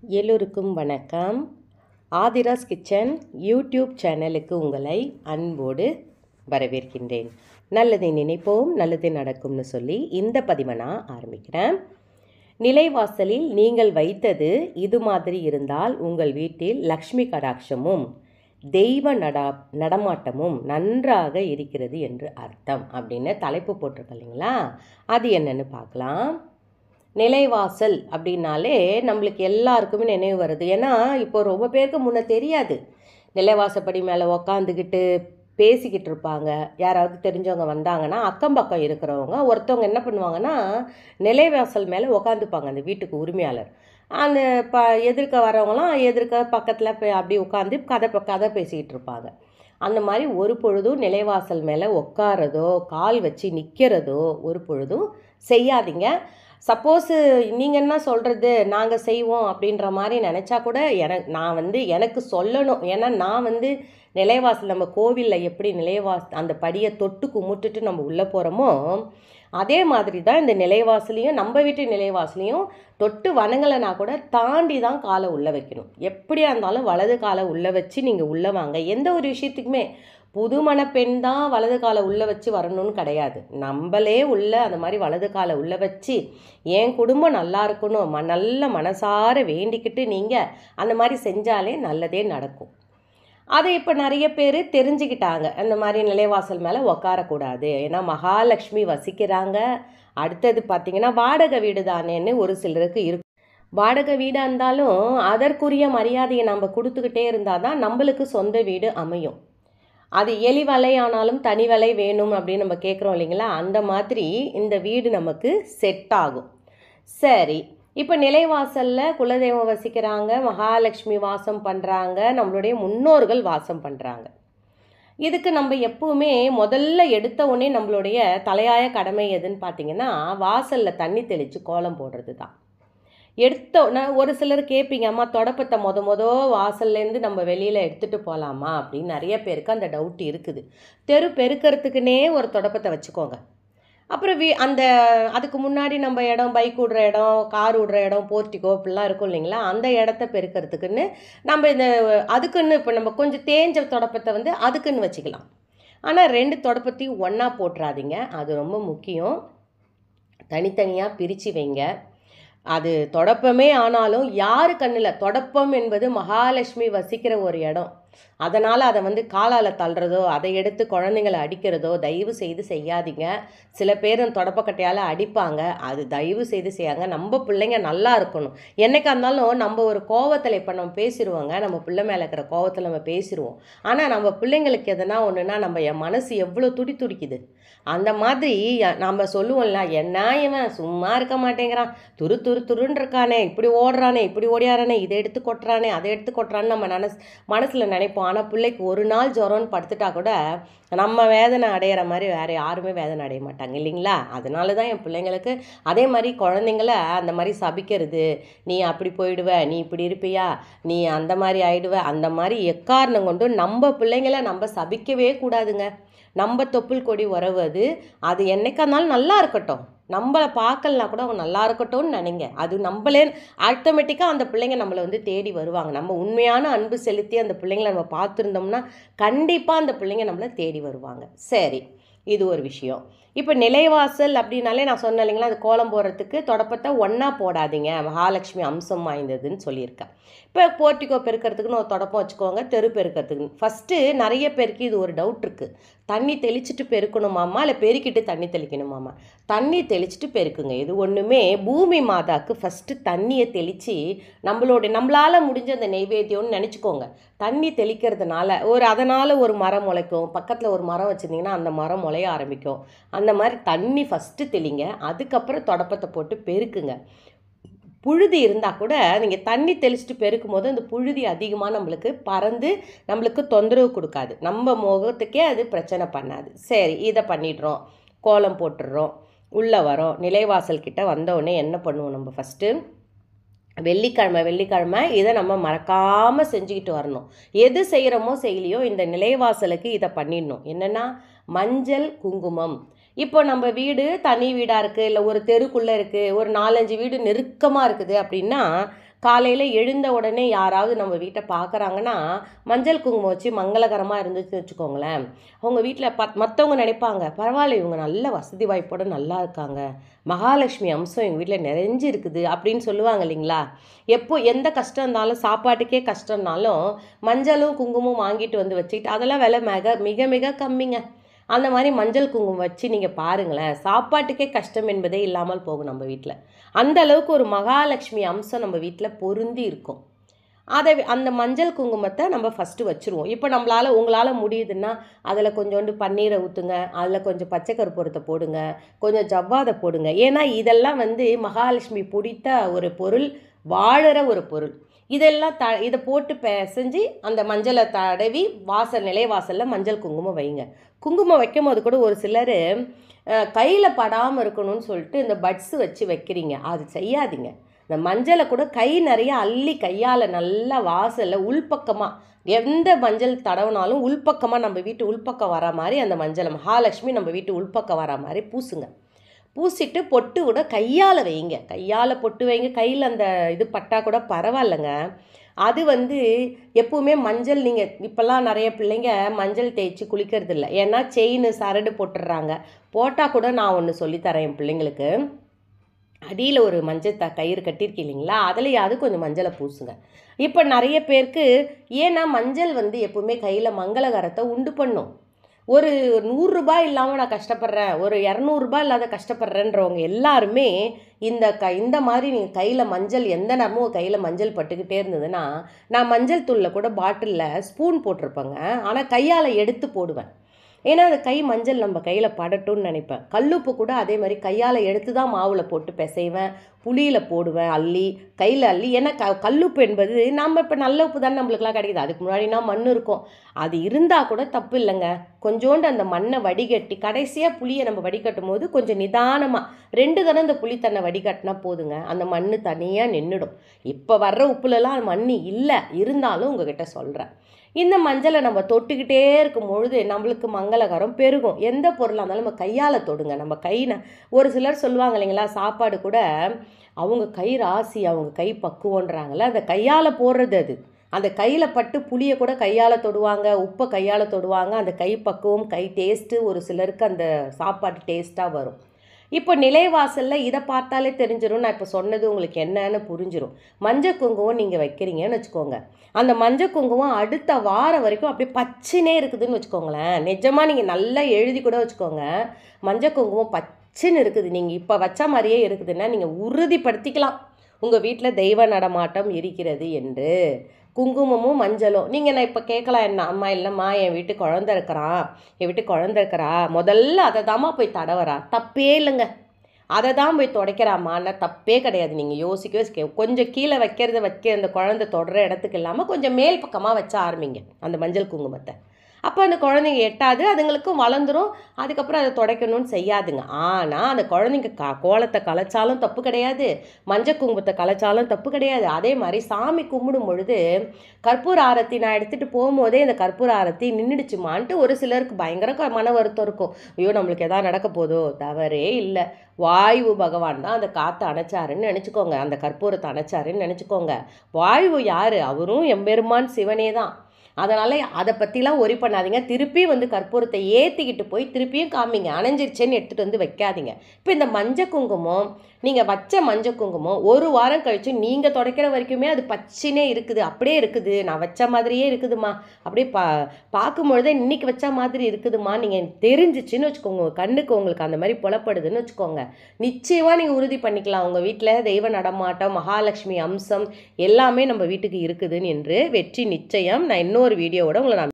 எல்லோருக்கும் வணக்கம் Aadhira's kitchen YouTube சேனலுக்கு உங்களை அன்போடு வரவேற்கின்றேன் நல்லதை நினைப்போம் நல்லது நடக்கும்னு சொல்லி இந்த பதிவை நான் ஆரம்பிக்கிறேன் நிலைவாசலில் நீங்கள் வைத்தது இது மாதிரி இருந்தால் உங்கள் வீட்டில் லக்ஷ்மி கடாட்சமும் தெய்வ நடா நடமாட்டமும் நன்றாக இருக்கிறது என்று அர்த்தம் அப்படின்னு தலைப்பு போட்டிருக்க இல்லைங்களா அது என்னன்னு பார்க்கலாம் நிலைவாசல் அப்படின்னாலே நம்மளுக்கு எல்லாருக்குமே நினைவு வருது ஏன்னா இப்போ ரொம்ப பேருக்கு முன்ன தெரியாது நிலைவாசப்படி மேலே உக்காந்துக்கிட்டு பேசிக்கிட்டு இருப்பாங்க யாராவது தெரிஞ்சவங்க வந்தாங்கன்னா அக்கம் பக்கம் இருக்கிறவங்க ஒருத்தவங்க என்ன பண்ணுவாங்கன்னா நிலைவாசல் மேலே உக்காந்துப்பாங்க அந்த வீட்டுக்கு உரிமையாளர் அந்த ப எதிர்க்க வரவங்களாம் எதிர்க்க பக்கத்தில் போய் அப்படி உட்காந்து கதை ப- கதை பேசிக்கிட்டு இருப்பாங்க அந்த மாதிரி ஒரு பொழுதும் நிலைவாசல் மேலே உட்காரதோ கால் வச்சு நிற்கிறதோ ஒரு பொழுதும் செய்யாதீங்க சப்போஸு நீங்கள் என்ன சொல்கிறது நாங்கள் செய்வோம் அப்படின்ற மாதிரி நினச்சா கூட எனக்கு நான் வந்து எனக்கு சொல்லணும் ஏன்னா நான் வந்து நிலைவாசல் நம்ம கோவிலில் எப்படி நிலைவாஸ் அந்த படியை தொட்டு கும்பிட்டுட்டு நம்ம உள்ளே போகிறோமோ அதே மாதிரி தான் இந்த நிலைவாசலையும் நம்ம வீட்டு நிலைவாசலையும் தொட்டு வணங்கலைனா கூட தாண்டி தான் காலை உள்ளே வைக்கணும் எப்படியா இருந்தாலும் வலது காலை உள்ளே வச்சு நீங்கள் உள்ளே வாங்க எந்த ஒரு விஷயத்துக்குமே புது மணப்பெண் தான் வலது காலை உள்ளே வச்சு வரணும்னு கிடையாது நம்மளே உள்ள அந்த மாதிரி வலது காலை உள்ளே வச்சு என் குடும்பம் நல்லா இருக்கணும் ம நல்ல மனசார வேண்டிக்கிட்டு நீங்கள் அந்த மாதிரி செஞ்சாலே நல்லதே நடக்கும் அதை இப்போ நிறைய பேர் தெரிஞ்சுக்கிட்டாங்க அந்த மாதிரி நிலைவாசல் மேலே உக்காரக்கூடாது ஏன்னா மகாலட்சுமி வசிக்கிறாங்க அடுத்தது பார்த்தீங்கன்னா வாடகை வீடு தானேன்னு ஒரு சிலருக்கு இருக்கு வாடகை வீடாக இருந்தாலும் அதற்குரிய மரியாதையை நம்ம கொடுத்துக்கிட்டே இருந்தால் தான் நம்மளுக்கு சொந்த வீடு அமையும் அது எலி வலை ஆனாலும் தனி வலை வேணும் அப்படின்னு நம்ம கேட்குறோம் இல்லைங்களா அந்த மாதிரி இந்த வீடு நமக்கு செட் ஆகும் சரி இப்போ நிலைவாசலில் குலதெய்வம் வசிக்கிறாங்க மகாலட்சுமி வாசம் பண்ணுறாங்க நம்மளுடைய முன்னோர்கள் வாசம் பண்ணுறாங்க இதுக்கு நம்ம எப்பவுமே முதல்ல எடுத்த உடனே நம்மளுடைய தலையாய கடமை எதுன்னு பார்த்தீங்கன்னா வாசலில் தண்ணி தெளித்து கோலம் போடுறது தான் எடுத்த உடனே ஒரு சிலர் கேட்பீங்க அம்மா தொடப்பத்தை மொத மொத வாசல்லேருந்து நம்ம வெளியில் எடுத்துகிட்டு போகலாமா அப்படின்னு நிறைய பேருக்கு அந்த டவுட் இருக்குது தெரு பெருக்கிறதுக்குன்னே ஒரு தொடப்பத்தை வச்சுக்கோங்க அப்புறம் வீ அந்த அதுக்கு முன்னாடி நம்ம இடம் பைக் விடுற இடம் கார் விடுற இடம் போர்ட்டிகோ இப்படிலாம் இருக்கும் இல்லைங்களா அந்த இடத்த பெருக்கிறதுக்குன்னு நம்ம இந்த அதுக்குன்னு இப்போ நம்ம கொஞ்சம் தேஞ்ச தொடப்பத்தை வந்து அதுக்குன்னு வச்சுக்கலாம் ஆனால் ரெண்டு தொடப்பத்தையும் ஒன்றா போட்டுறாதீங்க அது ரொம்ப முக்கியம் தனித்தனியாக பிரித்து வைங்க அது தொடப்பமே ஆனாலும் யார் கண்ணில் தொடப்பம் என்பது மகாலட்சுமி வசிக்கிற ஒரு இடம் அதனால் அதை வந்து காலால் தள்ளுறதோ அதை எடுத்து குழந்தைங்களை அடிக்கிறதோ தயவு செய்து செய்யாதீங்க சில பேர் அந்த தொடப்பக்கட்டையால் அடிப்பாங்க அது தயவு செய்து செய்யாங்க நம்ம பிள்ளைங்க நல்லா இருக்கணும் என்னைக்கா இருந்தாலும் நம்ம ஒரு கோவத்தில் இப்போ நம்ம பேசிடுவோங்க நம்ம பிள்ளை மேலே இருக்கிற கோவத்தில் நம்ம பேசிடுவோம் ஆனால் நம்ம பிள்ளைங்களுக்கு எதனா ஒன்றுனா நம்ம என் மனசு எவ்வளோ துடி துடிக்குது அந்த மாதிரி அ- நம்ம சொல்லுவோம்ல என்ன இவன் சும்மா இருக்க மாட்டேங்கிறான் துரு துரு துருன்னு இருக்கானே இப்படி ஓடுறானே இப்படி ஓடியாரானே இதை எடுத்து கொட்டுறானே அதை எடுத்து கொட்டுறான்னு நம்ம மனசு மனசில் நினைப்போம் ஆனால் பிள்ளைக்கு ஒரு நாள் ஜுரம்னு படுத்துட்டா கூட நம்ம வேதனை அடையிற மாதிரி வேறு யாருமே வேதனை அடைய மாட்டாங்க இல்லைங்களா அதனால தான் என் பிள்ளைங்களுக்கு அதே மாதிரி குழந்தைங்கள அந்த மாதிரி சபிக்கிறது நீ அப்படி போயிடுவ நீ இப்படி இருப்பியா நீ அந்த மாதிரி ஆயிடுவ அந்த மாதிரி எக்காரணம் கொண்டு நம்ம பிள்ளைங்கள நம்ம சபிக்கவே கூடாதுங்க நம்ம தொப்புள் கொடி உறவு அது அது என்னைக்கா இருந்தாலும் நல்லா இருக்கட்டும் நம்மளை பார்க்கலனா கூட அவங்க நல்லா இருக்கட்டும்னு நினைங்க அது நம்மளே ஆட்டோமேட்டிக்காக அந்த பிள்ளைங்க நம்மளை வந்து தேடி வருவாங்க நம்ம உண்மையான அன்பு செலுத்தி அந்த பிள்ளைங்கள நம்ம பார்த்துருந்தோம்னா கண்டிப்பாக அந்த பிள்ளைங்க நம்மளை தேடி வருவாங்க சரி இது ஒரு விஷயம் இப்போ நிலைவாசல் அப்படின்னாலே நான் சொன்னேன் இல்லைங்களா அது கோலம் போடுறதுக்கு தொடப்பத்தை ஒன்றா போடாதீங்க மகாலட்சுமி அம்சம் வாய்ந்ததுன்னு சொல்லியிருக்கேன் இப்போ போர்ட்டிகோ பெருக்கிறதுக்குன்னு ஒரு தொடப்பம் வச்சுக்கோங்க தெரு பெருக்கிறதுக்கு ஃபஸ்ட்டு நிறைய பேருக்கு இது ஒரு டவுட் இருக்குது தண்ணி தெளிச்சிட்டு பெருக்கணுமாமா இல்லை பெருக்கிட்டு தண்ணி தெளிக்கணுமாமா தண்ணி தெளிச்சிட்டு பெருக்குங்க இது ஒன்றுமே பூமி மாதாக்கு ஃபஸ்ட்டு தண்ணியை தெளித்து நம்மளோட நம்மளால் முடிஞ்ச அந்த நெய்வேத்தியம்னு நினச்சிக்கோங்க தண்ணி தெளிக்கிறதுனால ஒரு அதனால் ஒரு மரம் முளைக்கும் பக்கத்தில் ஒரு மரம் வச்சுருந்தீங்கன்னா அந்த மரம் முளைய ஆரம்பிக்கும் அந்த மாதிரி தண்ணி ஃபஸ்ட்டு தெளிங்க அதுக்கப்புறம் தொடப்பத்தை போட்டு பெருக்குங்க புழுதி இருந்தால் கூட நீங்கள் தண்ணி தெளிச்சிட்டு பெருக்கும் போது அந்த புழுதி அதிகமாக நம்மளுக்கு பறந்து நம்மளுக்கு தொந்தரவு கொடுக்காது நம்ம முகத்துக்கே அது பிரச்சனை பண்ணாது சரி இதை பண்ணிடுறோம் கோலம் போட்டுடுறோம் உள்ளே வரோம் நிலைவாசல் கிட்ட வந்தோடனே என்ன பண்ணுவோம் நம்ம ஃபஸ்ட்டு வெள்ளிக்கிழமை வெள்ளிக்கிழமை இதை நம்ம மறக்காமல் செஞ்சுக்கிட்டு வரணும் எது செய்கிறோமோ செய்யலையோ இந்த நிலைவாசலுக்கு இதை பண்ணிடணும் என்னென்னா மஞ்சள் குங்குமம் இப்போ நம்ம வீடு தனி வீடாக இருக்குது இல்லை ஒரு தெருக்குள்ளே இருக்குது ஒரு நாலஞ்சு வீடு நெருக்கமாக இருக்குது அப்படின்னா காலையில் எழுந்த உடனே யாராவது நம்ம வீட்டை பார்க்குறாங்கன்னா மஞ்சள் குங்குமம் வச்சு மங்களகரமாக இருந்துச்சுன்னு வச்சுக்கோங்களேன் அவங்க வீட்டில் பத் மற்றவங்க நினைப்பாங்க பரவாயில்ல இவங்க நல்ல வசதி வாய்ப்போட நல்லா இருக்காங்க மகாலட்சுமி அம்சம் எங்கள் வீட்டில் நிறைஞ்சு இருக்குது அப்படின்னு சொல்லுவாங்க இல்லைங்களா எப்போ எந்த கஷ்டம் இருந்தாலும் சாப்பாட்டுக்கே கஷ்டம்னாலும் மஞ்சளும் குங்குமம் வாங்கிட்டு வந்து வச்சுக்கிட்டு அதெல்லாம் விலை மிக மிக மிக கம்மிங்க அந்த மாதிரி மஞ்சள் குங்குமம் வச்சு நீங்கள் பாருங்களேன் சாப்பாட்டுக்கே கஷ்டம் என்பதே இல்லாமல் போகும் நம்ம வீட்டில் அந்த அளவுக்கு ஒரு மகாலட்சுமி அம்சம் நம்ம வீட்டில் பொருந்தி இருக்கும் அதை அந்த மஞ்சள் குங்குமத்தை நம்ம ஃபஸ்ட்டு வச்சுருவோம் இப்போ நம்மளால் உங்களால் முடியுதுன்னா அதில் கொஞ்சோண்டு பன்னீரை ஊற்றுங்க அதில் கொஞ்சம் பச்சை கருப்பூரத்தை போடுங்க கொஞ்சம் ஜவ்வாதை போடுங்க ஏன்னா இதெல்லாம் வந்து மகாலட்சுமி பிடித்த ஒரு பொருள் வாழுற ஒரு பொருள் இதெல்லாம் த இதை போட்டு பிசைஞ்சு அந்த மஞ்சளை தடவி வாசல் நிலைவாசலில் மஞ்சள் குங்குமம் வைங்க குங்குமம் வைக்கும் போது கூட ஒரு சிலர் கையில் படாமல் இருக்கணும்னு சொல்லிட்டு இந்த பட்ஸு வச்சு வைக்கிறீங்க அது செய்யாதீங்க இந்த மஞ்சளை கூட கை நிறைய அள்ளி கையால் நல்லா வாசலில் உள்பக்கமாக எந்த மஞ்சள் தடவினாலும் உள்பக்கமாக நம்ம வீட்டு உள்பக்கம் வர மாதிரி அந்த மஞ்சளை மகாலட்சுமி நம்ம வீட்டு உள்பக்கம் வர மாதிரி பூசுங்க பூசிட்டு பொட்டு கூட கையால் வைங்க கையால் பொட்டு வைங்க கையில் அந்த இது பட்டா கூட பரவாயில்லைங்க அது வந்து எப்பவுமே மஞ்சள் நீங்கள் இப்போல்லாம் நிறைய பிள்ளைங்க மஞ்சள் தேய்ச்சி குளிக்கிறது இல்லை ஏன்னா செயின் சரடு போட்டுடுறாங்க போட்டால் கூட நான் ஒன்று சொல்லித்தரேன் என் பிள்ளைங்களுக்கு அடியில் ஒரு மஞ்சள் த கயிறு கட்டியிருக்கீங்க இல்லைங்களா அதுலேயாவது கொஞ்சம் மஞ்சளை பூசுங்க இப்போ நிறைய பேருக்கு ஏன்னா மஞ்சள் வந்து எப்பவுமே கையில் மங்களகரத்தை உண்டு பண்ணும் ஒரு நூறுரூபா இல்லாமல் நான் கஷ்டப்படுறேன் ஒரு இரநூறுபா இல்லாத கஷ்டப்படுறேன்றவங்க எல்லாருமே இந்த க இந்த மாதிரி நீங்கள் கையில் மஞ்சள் எந்த நேரமும் கையில் மஞ்சள் பட்டுக்கிட்டே இருந்ததுன்னா நான் மஞ்சள் தூளில் கூட பாட்டிலில் ஸ்பூன் போட்டிருப்பேங்க ஆனால் கையால் எடுத்து போடுவேன் ஏன்னா அந்த கை மஞ்சள் நம்ம கையில் படட்டும்னு நினைப்பேன் கல்லுப்பு கூட அதே மாதிரி கையால் எடுத்து தான் மாவில் போட்டு பிசைவேன் புளியில் போடுவேன் அள்ளி கையில் அள்ளி ஏன்னா க கல்லுப்பு என்பது நம்ம இப்போ நல்ல உப்பு தானே நம்மளுக்குலாம் கிடைக்குது அதுக்கு முன்னாடினா மண் இருக்கும் அது இருந்தால் கூட தப்பு இல்லைங்க கொஞ்சோண்டு அந்த மண்ணை வடிகட்டி கடைசியாக புளியை நம்ம வடிகட்டும் போது கொஞ்சம் நிதானமாக ரெண்டு தடவை இந்த புளி தன்னை வடிகட்டினா போதுங்க அந்த மண் தனியாக நின்றுடும் இப்போ வர்ற உப்புலலாம் மண் இல்லை இருந்தாலும் உங்ககிட்ட சொல்கிறேன் இந்த மஞ்சளை நம்ம தொட்டுக்கிட்டே இருக்கும் பொழுது நம்மளுக்கு மங்களகரம் பெருகும் எந்த பொருளாக இருந்தாலும் நம்ம கையால் தொடுங்க நம்ம கை ஒரு சிலர் சொல்லுவாங்க இல்லைங்களா சாப்பாடு கூட அவங்க கை ராசி அவங்க கை பக்குவன்றாங்களே அந்த கையால் போடுறது அது அந்த கையில் பட்டு புளியை கூட கையால் தொடுவாங்க உப்பை கையால் தொடுவாங்க அந்த கை பக்குவம் கை டேஸ்ட்டு ஒரு சிலருக்கு அந்த சாப்பாடு டேஸ்ட்டாக வரும் இப்போ நிலைவாசலில் இதை பார்த்தாலே தெரிஞ்சிடும் நான் இப்போ சொன்னது உங்களுக்கு என்னன்னு புரிஞ்சிடும் மஞ்சள் குங்குமம் நீங்கள் வைக்கிறீங்கன்னு வச்சுக்கோங்க அந்த மஞ்சள் குங்குமம் அடுத்த வாரம் வரைக்கும் அப்படியே பச்சினே இருக்குதுன்னு வச்சுக்கோங்களேன் நிஜமாக நீங்கள் நல்லா எழுதி கூட வச்சுக்கோங்க மஞ்சள் குங்குமம் பச்சின்னு இருக்குது நீங்கள் இப்போ வச்ச மாதிரியே இருக்குதுன்னா நீங்கள் உறுதிப்படுத்திக்கலாம் உங்கள் வீட்டில் தெய்வ நடமாட்டம் இருக்கிறது என்று குங்குமமும் மஞ்சளும் நீங்கள் நான் இப்போ கேட்கலாம் என்ன அம்மா இல்லைம்மா என் வீட்டு குழந்த இருக்கிறான் என் வீட்டு குழந்த இருக்கிறா முதல்ல அதை தாம்மா போய் தடவரா தப்பே இல்லைங்க அதை தான் போய் துடைக்கிறாமான்னா தப்பே கிடையாது நீங்கள் யோசிக்கவே கொஞ்சம் கீழே வைக்கிறத வைக்க அந்த குழந்தை தொடர இடத்துக்கு இல்லாமல் கொஞ்சம் மேல் பக்கமாக வச்ச ஆரம்பிங்க அந்த மஞ்சள் குங்குமத்தை அப்போ அந்த குழந்தைங்க எட்டாது அதுங்களுக்கும் வளர்ந்துரும் அதுக்கப்புறம் அதை துடைக்கணும்னு செய்யாதுங்க ஆனால் அந்த குழந்தைங்க க கோலத்தை கலைச்சாலும் தப்பு கிடையாது மஞ்சள் குங்குமத்தை கலைச்சாலும் தப்பு கிடையாது அதே மாதிரி சாமி கும்பிடும் பொழுது கற்பூர ஆரத்தி நான் எடுத்துகிட்டு போகும்போதே இந்த கற்பூர ஆரத்தி நின்றுடுச்சுமான்ட்டு ஒரு சிலருக்கு பயங்கர க- மன வருத்தம் இருக்கும் ஐயோ நம்மளுக்கு எதாவது நடக்க போதோ தவறே இல்லை வாயு பகவான் தான் அந்த காற்றை அணைச்சாருன்னு நினச்சிக்கோங்க அந்த கற்பூரத்தை அணைச்சாருன்னு நினச்சிக்கோங்க வாயு யார் அவரும் எம்பெருமான் சிவனே தான் அதனால் அதை பற்றிலாம் ஒரி பண்ணாதீங்க திருப்பி வந்து கற்பூரத்தை ஏற்றிக்கிட்டு போய் திருப்பியும் காமிங்க அணைஞ்சிருச்சேன்னு எடுத்துகிட்டு வந்து வைக்காதீங்க இப்போ இந்த மஞ்சள் குங்குமம் நீங்கள் வச்ச மஞ்சள் குங்குமம் ஒரு வாரம் கழித்து நீங்கள் துடைக்கிற வரைக்குமே அது பச்சினே இருக்குது அப்படியே இருக்குது நான் வச்ச மாதிரியே இருக்குதுமா அப்படியே பா பார்க்கும்பொழுதே இன்னைக்கு வச்ச மாதிரி இருக்குதுமா நீங்கள் தெரிஞ்சிச்சுன்னு வச்சுக்கோங்க உங்க கண்ணுக்கு உங்களுக்கு அந்த மாதிரி புலப்படுதுன்னு வச்சுக்கோங்க நிச்சயமாக நீங்கள் உறுதி பண்ணிக்கலாம் உங்கள் வீட்டில் தெய்வ நடமாட்டம் மகாலட்சுமி அம்சம் எல்லாமே நம்ம வீட்டுக்கு இருக்குதுன்னு என்று வெற்றி நிச்சயம் நான் இன்னொரு வீடியோவோட உங்களை நான்